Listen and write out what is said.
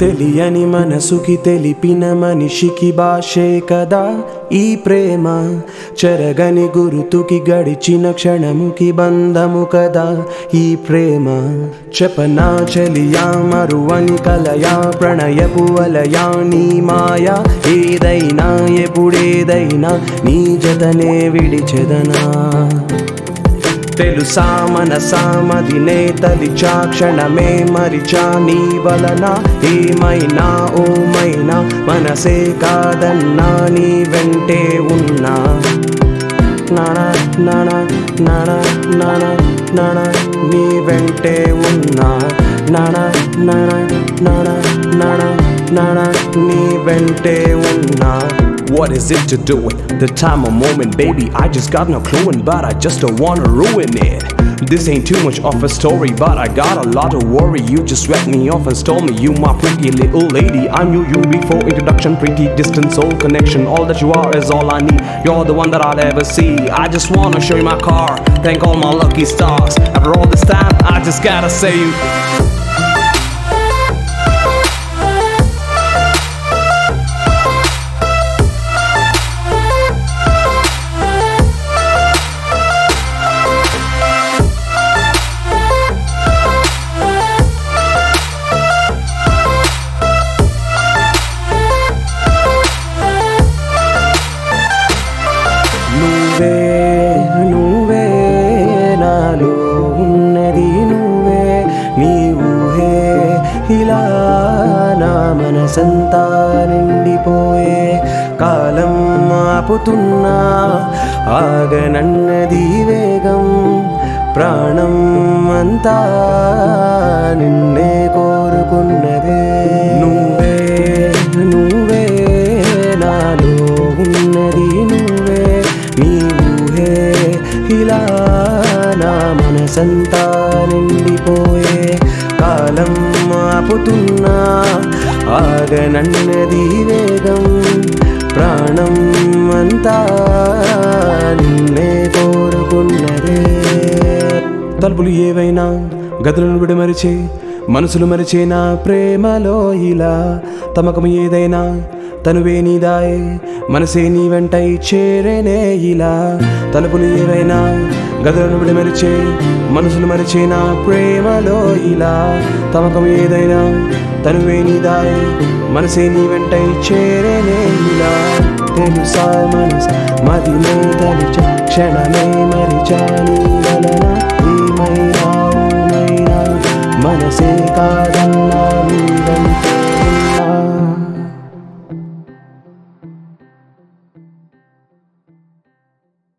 తెలియని మనసుకి తెలిపిన మనిషికి భాషే కదా ఈ ప్రేమ చెరగని గురుతుకి గడిచిన క్షణముకి బంధము కదా ఈ ప్రేమ చెప్పనా చెలియా మరువని కలయా ప్రణయపు వలయా నీ మాయా ఏదైనా ఎప్పుడేదైనా నీ జతనే విడిచెదనా తెలుసా మనసా మదినే తలిచా క్షణమే మరిచా నీ వలన ఏమైనా ఓమైనా మనసే కాదన్నా నీ వెంటే ఉన్నా నానా నానా నానా నానా నానా నీ వెంటే ఉన్నా నానా నానా నానా నానా నానా నీ వెంటే ఉన్నా What is it to do with the time or moment, baby? I just got no clue, and but I just don't wanna ruin it. This ain't too much of a story, but I got a lot of worry. You just swept me off and stole me. You, my pretty little lady. I knew you before introduction, pretty distant soul connection. All that you are is all I need. You're the one that I'll ever see. I just wanna show you my car, thank all my lucky stars. After all this time, I just gotta say you. నువ్వే నువ్వే నాలో ఉన్నది నువ్వే నీ ఊహే ఇలా నా మనసంతా నిండిపోయే కాలం ఆపుతున్నా ఆగనన్నది వేగం ప్రాణం అంతా నిన్నే కోరుకున్నదే నువ్వే నువ్వే నాలో ఉన్నది నువ్వే నీ ఊహే ఇలా నా మనసంతా నిండిపోయే కాలం ఆపుతున్నా ఆగనన్నది వేగం ప్రాణం అంతా నిన్నే కోరుకున్నదే తలుపులు ఏవైనా గదులను విడమరిచే మనసులు మరిచే నా ప్రేమలో ఇలా తమకము ఏదైనా తనువే నీదాయే మనసే నీ వెంటై చేరేనే ఇలా తలుపులు ఏవైనా గదులను విడమరిచే మనసులు మరిచే నా ప్రేమలో ఇలా తమకం ఏదైనా తనువే నీదాయే మనసే నీ వెంటై చేరేనే ఇలా తెలుసా మనస మదినే తలిచ క్షణమే మరిచా నీ వలన ఏమైనా